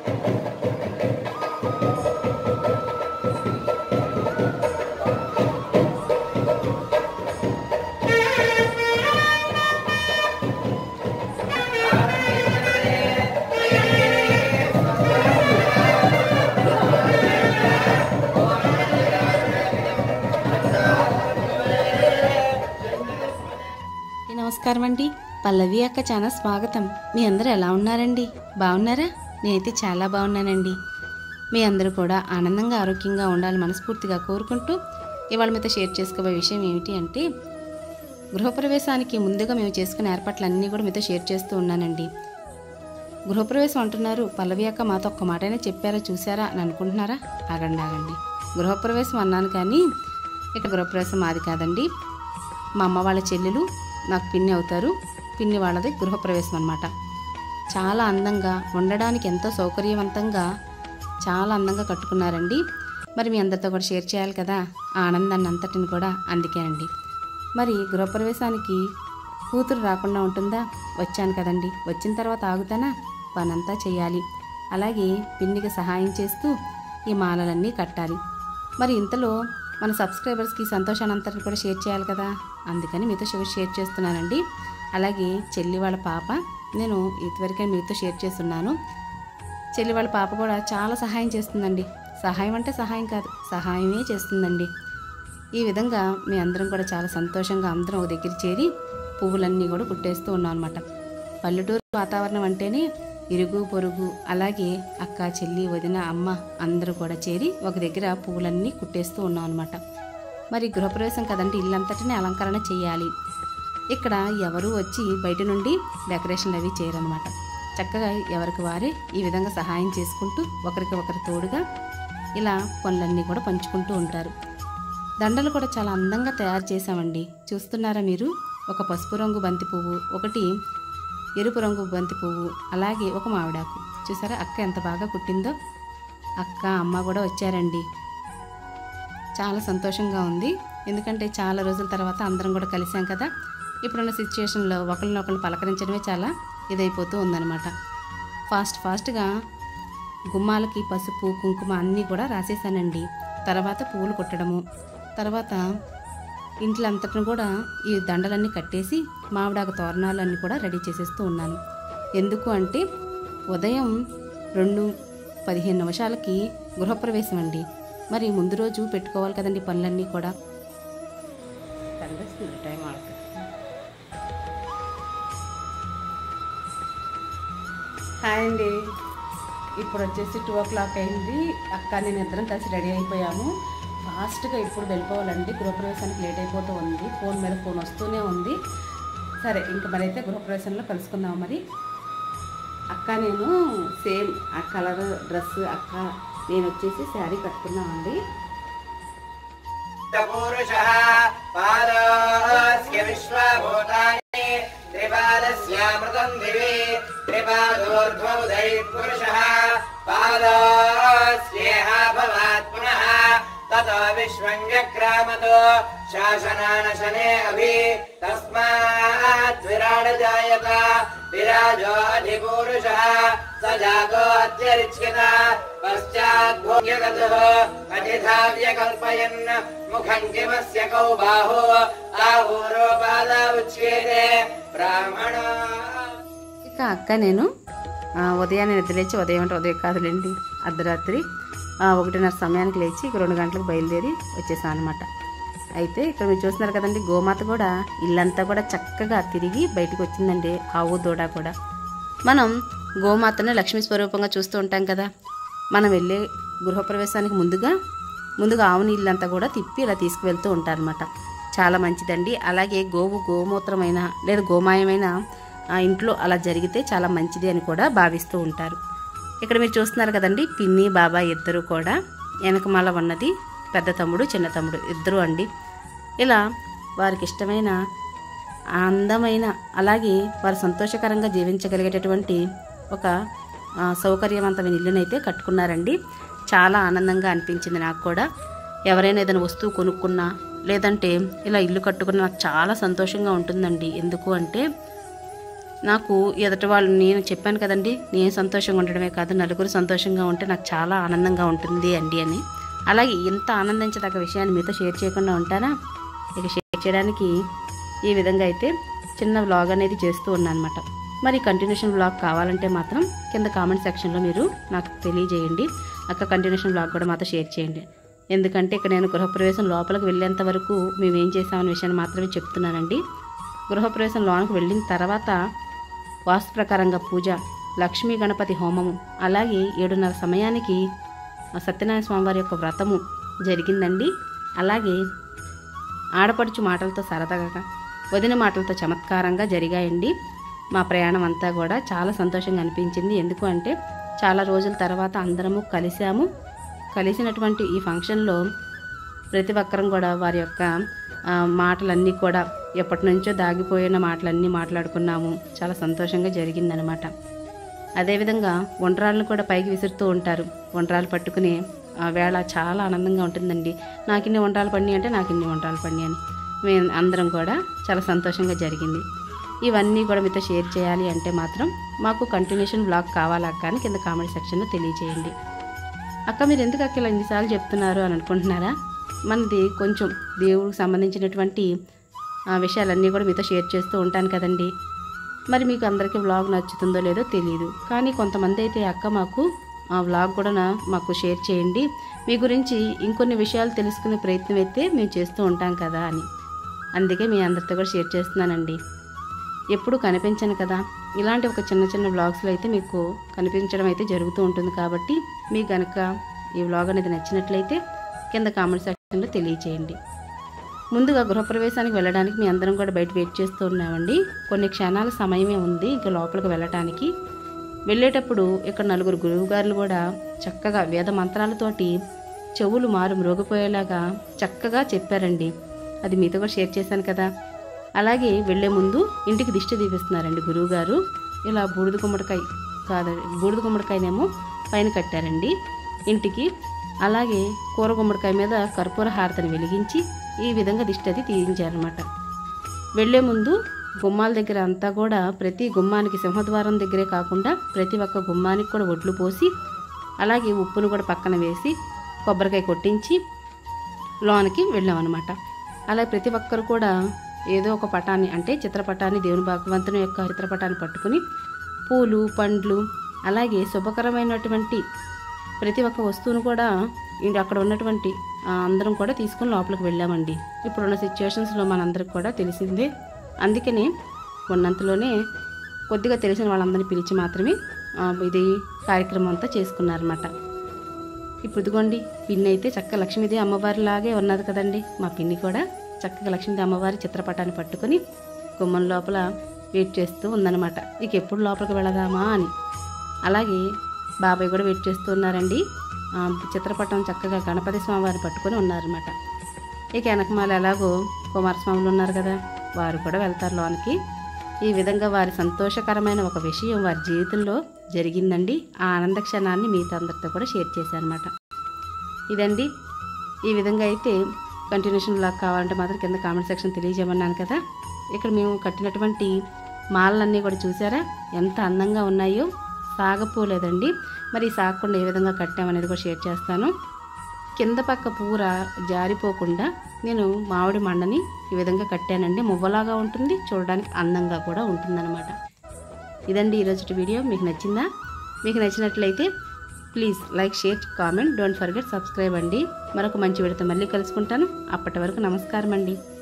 ఈ నమస్కారం అండి పల్లవి అక్క ఛానల్ స్వాగతం మీ అందరూ ఎలా ఉన్నారండి బాగున్నారా నేనైతే చాలా బాగున్నానండి మీ అందరూ కూడా ఆనందంగా ఆరోగ్యంగా ఉండాలని మనస్ఫూర్తిగా కోరుకుంటూ ఇవాళ మీతో షేర్ చేసుకోబోయే విషయం ఏమిటి అంటే గృహప్రవేశానికి ముందుగా మేము చేసుకునే ఏర్పాట్లన్నీ కూడా మీతో షేర్ చేస్తూ ఉన్నానండి గృహప్రవేశం అంటున్నారు పల్లవి అక్క మాతో ఒక్క మాటైనా చెప్పారా చూసారా అని అనుకుంటున్నారా ఆగండి ఆగండి గృహప్రవేశం అన్నాను కానీ ఇక గృహప్రవేశం మాది కాదండి మా అమ్మ వాళ్ళ చెల్లెలు నాకు పిన్ని అవుతారు పిన్ని వాళ్ళది గృహప్రవేశం అనమాట చాలా అందంగా ఉండడానికి ఎంతో సౌకర్యవంతంగా చాలా అందంగా కట్టుకున్నారండి మరి మీ అందరితో కూడా షేర్ చేయాలి కదా ఆ ఆనందాన్ని అంతటిని కూడా అందుకేనండి మరి గృహప్రవేశానికి కూతురు రాకుండా ఉంటుందా వచ్చాను కదండి వచ్చిన తర్వాత ఆగుతానా పనంతా చేయాలి అలాగే పిన్నికి సహాయం చేస్తూ ఈ మాలలన్నీ కట్టాలి మరి ఇంతలో మన సబ్స్క్రైబర్స్కి సంతోషాన్ని అంతటిని కూడా షేర్ చేయాలి కదా అందుకని మీతో షేర్ షేర్ చేస్తున్నానండి అలాగే చెల్లి వాళ్ళ పాప నేను ఇదివరకే మీతో షేర్ చేస్తున్నాను చెల్లి వాళ్ళ పాప కూడా చాలా సహాయం చేస్తుందండి సహాయం అంటే సహాయం కాదు సహాయమే చేస్తుందండి ఈ విధంగా మీ అందరం కూడా చాలా సంతోషంగా అందరం ఒక దగ్గర చేరి పువ్వులన్నీ కూడా కుట్టేస్తూ ఉన్నాం అనమాట పల్లెటూరు వాతావరణం అంటేనే ఇరుగు పొరుగు అలాగే అక్క చెల్లి వదిన అమ్మ అందరూ కూడా చేరి ఒక దగ్గర పువ్వులన్నీ కుట్టేస్తూ ఉన్నాం అనమాట మరి గృహప్రవేశం కదండి ఇల్లంతటిని అలంకరణ చేయాలి ఇక్కడ ఎవరు వచ్చి బయట నుండి డెకరేషన్లు అవి చేయరనమాట చక్కగా ఎవరికి వారే ఈ విధంగా సహాయం చేసుకుంటూ ఒకరికి ఒకరు తోడుగా ఇలా పనులన్నీ కూడా పంచుకుంటూ ఉంటారు దండలు కూడా చాలా అందంగా తయారు చేశామండి చూస్తున్నారా మీరు ఒక పసుపు రంగు బంతి పువ్వు ఒకటి ఎరుపు రంగు బంతి పువ్వు అలాగే ఒక మామిడాకు చూసారా అక్క ఎంత బాగా కుట్టిందో అక్క అమ్మ కూడా వచ్చారండి చాలా సంతోషంగా ఉంది ఎందుకంటే చాలా రోజుల తర్వాత అందరం కూడా కలిసాం కదా ఇప్పుడున్న సిచ్యుయేషన్లో ఒకరినొకరు పలకరించడమే చాలా ఇదైపోతూ ఉందన్నమాట ఫాస్ట్ ఫాస్ట్గా గుమ్మాలకి పసుపు కుంకుమ అన్నీ కూడా రాసేసానండి తర్వాత పువ్వులు కుట్టడము తర్వాత ఇంట్లో అంతటిని కూడా ఈ దండలన్నీ కట్టేసి మామిడాకు తోరణాలన్నీ కూడా రెడీ చేసేస్తూ ఉన్నాను ఎందుకు అంటే ఉదయం రెండు పదిహేను నిమిషాలకి గృహప్రవేశం అండి మరి ముందు రోజు పెట్టుకోవాలి కదండి పనులన్నీ కూడా టైం ఆడుతుంది హాయ్ అండి ఇప్పుడు వచ్చేసి టూ ఓ క్లాక్ అయింది అక్క నేను ఇద్దరం కలిసి రెడీ అయిపోయాము ఫాస్ట్గా ఇప్పుడు వెళ్ళిపోవాలండి గృహప్రవేశానికి లేట్ అయిపోతూ ఉంది ఫోన్ మీద ఫోన్ వస్తూనే ఉంది సరే ఇంక మరి అయితే గృహప్రవేశంలో కలుసుకుందాం మరి అక్క నేను సేమ్ ఆ కలర్ డ్రెస్ అక్క నేను వచ్చేసి శారీ కట్టుకున్నామండి पुरुषः पादोऽस्य विश्वभूतानि त्रिपादस्यामृतम् दिवि त्रिपादोर्ध्वौ दैपुरुषः पादोऽस्येह भवात् पुनः ततो विश्वम् व्यक्रामतो शासनानशने अभि तस्मात् विराड जायत विराजो अधिपूरुषः स जातो अत्यरिच्यत पश्चाद्भोग्यगतः अतिधाव्यकल्पयन् मुखम् किमस्य कौ बाहो आहूरोपादा उच्येते ब्राह्मणा ఇక అక్క నేను ఆ, ఉదయాన్నే నిద్రలేచి ఉదయం అంటే ఉదయం కాదులేండి అర్ధరాత్రి ఆ, ఒకటిన్నర సమయానికి లేచి ఇక రెండు గంటలకు బయలుదేరి వచ్చేసాను అనమాట అయితే ఇక్కడ మీరు చూస్తున్నారు కదండి గోమాత కూడా ఇల్లంతా కూడా చక్కగా తిరిగి బయటకు వచ్చిందండి ఆవు దూడ కూడా మనం గోమాతను లక్ష్మీ స్వరూపంగా చూస్తూ ఉంటాం కదా మనం వెళ్ళే గృహప్రవేశానికి ముందుగా ముందుగా ఆవుని ఇల్లంతా కూడా తిప్పి ఇలా తీసుకువెళ్తూ ఉంటారనమాట చాలా మంచిదండి అలాగే గోవు గోమూత్రమైన లేదా గోమాయమైన ఆ ఇంట్లో అలా జరిగితే చాలా మంచిది అని కూడా భావిస్తూ ఉంటారు ఇక్కడ మీరు చూస్తున్నారు కదండి పిన్ని బాబాయ్ ఇద్దరు కూడా వెనకమాల ఉన్నది పెద్ద తమ్ముడు చిన్న తమ్ముడు ఇద్దరు అండి ఇలా వారికి ఇష్టమైన అందమైన అలాగే వారు సంతోషకరంగా జీవించగలిగేటటువంటి ఒక ఆ, సౌకర్యవంతమైన ఇల్లునైతే కట్టుకున్నారండి చాలా ఆనందంగా అనిపించింది నాకు కూడా ఎవరైనా ఏదైనా వస్తువు కొనుక్కున్నా లేదంటే ఇలా ఇల్లు కట్టుకున్నా నాకు చాలా సంతోషంగా ఉంటుందండి ఎందుకు అంటే నాకు ఎదుటి వాళ్ళు నేను చెప్పాను కదండి నేను సంతోషంగా ఉండడమే కాదు నలుగురు సంతోషంగా ఉంటే నాకు చాలా ఆనందంగా ఉంటుంది అండి అని అలాగే ఇంత ఆనందించదగ్గ విషయాన్ని మీతో షేర్ చేయకుండా ఉంటానా ఇక షేర్ చేయడానికి ఈ విధంగా అయితే చిన్న వ్లాగ్ అనేది చేస్తూ ఉన్నాను అనమాట మరి కంటిన్యూషన్ వ్లాగ్ కావాలంటే మాత్రం కింద కామెంట్ సెక్షన్లో మీరు నాకు తెలియజేయండి అక్క కంటిన్యూషన్ వ్లాగ్ కూడా మాతో షేర్ చేయండి ఎందుకంటే ఇక్కడ నేను గృహప్రవేశం లోపలికి వెళ్ళేంత వరకు మేము ఏం చేసామనే విషయాన్ని మాత్రమే చెప్తున్నానండి గృహప్రవేశం లోనికి వెళ్ళిన తర్వాత వాస్తు ప్రకారంగా పూజ లక్ష్మీ గణపతి హోమము అలాగే ఏడున్నర సమయానికి ఆ సత్యనారాయణ స్వామివారి యొక్క వ్రతము జరిగిందండి అలాగే ఆడపడుచు మాటలతో సరదాగా వదిన మాటలతో చమత్కారంగా జరిగాయండి మా ప్రయాణం అంతా కూడా చాలా సంతోషంగా అనిపించింది ఎందుకు అంటే చాలా రోజుల తర్వాత అందరము కలిసాము కలిసినటువంటి ఈ ఫంక్షన్లో ప్రతి ఒక్కరం కూడా వారి యొక్క ఆ, మాటలన్నీ కూడా ఎప్పటి నుంచో దాగిపోయిన మాటలన్నీ మాట్లాడుకున్నాము చాలా సంతోషంగా జరిగిందనమాట అదేవిధంగా వంటరాలను కూడా పైకి విసురుతూ ఉంటారు వంటరాలు పట్టుకుని ఆ వేళ చాలా ఆనందంగా ఉంటుందండి నాకు ఇన్ని వంటరాలు పడినాయి అంటే నాకు ఇన్ని వంటరాలు పడినాయి అని మేము అందరం కూడా చాలా సంతోషంగా జరిగింది ఇవన్నీ కూడా మీతో షేర్ చేయాలి అంటే మాత్రం మాకు కంటిన్యూషన్ బ్లాగ్ కావాలా కానీ కింద కామెంట్ సెక్షన్లో తెలియజేయండి అక్క మీరు ఎందుకు అక్క ఇలా ఇన్నిసార్లు చెప్తున్నారు అని అనుకుంటున్నారా మనది కొంచెం దేవుడికి సంబంధించినటువంటి ఆ, విషయాలన్నీ కూడా మీతో షేర్ చేస్తూ ఉంటాను కదండి మరి మీకు అందరికీ వ్లాగ్ నచ్చుతుందో లేదో తెలియదు కానీ కొంతమంది అయితే అక్క మాకు ఆ వ్లాగ్ కూడా నా- మాకు షేర్ చేయండి మీ గురించి ఇంకొన్ని విషయాలు తెలుసుకునే ప్రయత్నం అయితే మేము చేస్తూ ఉంటాం కదా అని అందుకే మీ అందరితో కూడా షేర్ చేస్తున్నానండి ఎప్పుడు కనిపించను కదా ఇలాంటి ఒక చిన్న చిన్న వ్లాగ్స్లో అయితే మీకు కనిపించడం అయితే జరుగుతూ ఉంటుంది కాబట్టి మీకు కనుక ఈ వ్లాగ్ అనేది నచ్చినట్లయితే కింద కామెంట్ సెక్షన్లో తెలియచేయండి ముందుగా గృహప్రవేశానికి వెళ్ళడానికి మీ అందరం కూడా బయట వెయిట్ చేస్తూ ఉన్నామండి కొన్ని క్షణాల సమయమే ఉంది ఇంకా లోపలికి వెళ్ళటానికి వెళ్ళేటప్పుడు ఇక్కడ నలుగురు గురువుగారులు కూడా చక్కగా వేద మంత్రాలతోటి చెవులు మారు మ్రోగిపోయేలాగా చక్కగా చెప్పారండి అది మీతో కూడా షేర్ చేశాను కదా అలాగే వెళ్ళే ముందు ఇంటికి దిష్టి తీపిస్తున్నారండి గురువుగారు ఇలా బూడిద గుమ్మడికాయ కాదు బూడిద గుమ్మడికాయనేమో పైన కట్టారండి ఇంటికి అలాగే కూర గుమ్మడికాయ మీద కర్పూర హారతని వెలిగించి ఈ విధంగా దిష్టి అది తీయించారనమాట వెళ్ళే ముందు గుమ్మాల దగ్గర అంతా కూడా ప్రతి గుమ్మానికి సింహద్వారం దగ్గరే కాకుండా ప్రతి ఒక్క గుమ్మానికి కూడా ఒడ్లు పోసి అలాగే ఉప్పును కూడా పక్కన వేసి కొబ్బరికాయ కొట్టించి లోనికి వెళ్ళామన్నమాట అలా ప్రతి ఒక్కరు కూడా ఏదో ఒక పటాన్ని అంటే చిత్రపటాన్ని దేవుని భగవంతుని యొక్క చిత్రపటాన్ని పట్టుకుని పూలు పండ్లు అలాగే శుభకరమైనటువంటి ప్రతి ఒక్క వస్తువును కూడా ఇంటి అక్కడ ఉన్నటువంటి ఆ, అందరం కూడా తీసుకుని లోపలికి వెళ్ళామండి ఇప్పుడున్న సిచ్యువేషన్స్లో మనందరికి కూడా తెలిసిందే అందుకని ఉన్నంతలోనే కొద్దిగా తెలిసిన వాళ్ళందరినీ పిలిచి మాత్రమే ఆ, ఇది కార్యక్రమం అంతా చేసుకున్నారన్నమాట ఇప్పుడు ఇదిగోండి పిన్ని అయితే చక్కగా లక్ష్మీదేవి అమ్మవారి లాగే ఉన్నది కదండి మా పిన్ని కూడా చక్కగా లక్ష్మీదేవి అమ్మవారి చిత్రపటాన్ని పట్టుకొని గుమ్మం లోపల వెయిట్ చేస్తూ ఉందన్నమాట ఇక ఎప్పుడు లోపలికి వెళదామా అని అలాగే బాబాయ్ కూడా వెయిట్ చేస్తూ ఉన్నారండి ఆ, చిత్రపటం చక్కగా గణపతి స్వామివారిని పట్టుకొని ఉన్నారన్నమాట ఇక వెనకమాల ఎలాగో కుమారస్వాములు ఉన్నారు కదా వారు కూడా వెళ్తారు లోనికి ఈ విధంగా వారి సంతోషకరమైన ఒక విషయం వారి జీవితంలో జరిగిందండి ఆ ఆనంద క్షణాన్ని మీతో అందరితో కూడా షేర్ చేశాను అనమాట ఇదండి ఈ విధంగా అయితే కంటిన్యూషన్ బ్లాగ్ కావాలంటే మాత్రం కింద కామెంట్ సెక్షన్ తెలియజేయమన్నాను కదా ఇక్కడ మేము కట్టినటువంటి మాలలన్నీ కూడా చూసారా ఎంత అందంగా ఉన్నాయో సాగపోలేదండి మరి ఈ సాగకుండా ఏ విధంగా కట్టామనేది కూడా షేర్ చేస్తాను కింద పక్క పూర జారిపోకుండా నేను మామిడి మండని ఈ విధంగా కట్టానండి మువ్వలాగా ఉంటుంది చూడడానికి అందంగా కూడా ఉంటుందన్నమాట ఇదండి ఈరోజు వీడియో మీకు నచ్చిందా మీకు నచ్చినట్లయితే please like share comment don't forget subscribe అండి మరొక మంచి వీడియోతో మళ్ళీ కలుసుకుంటాను అప్పటి వరకు నమస్కారం అండి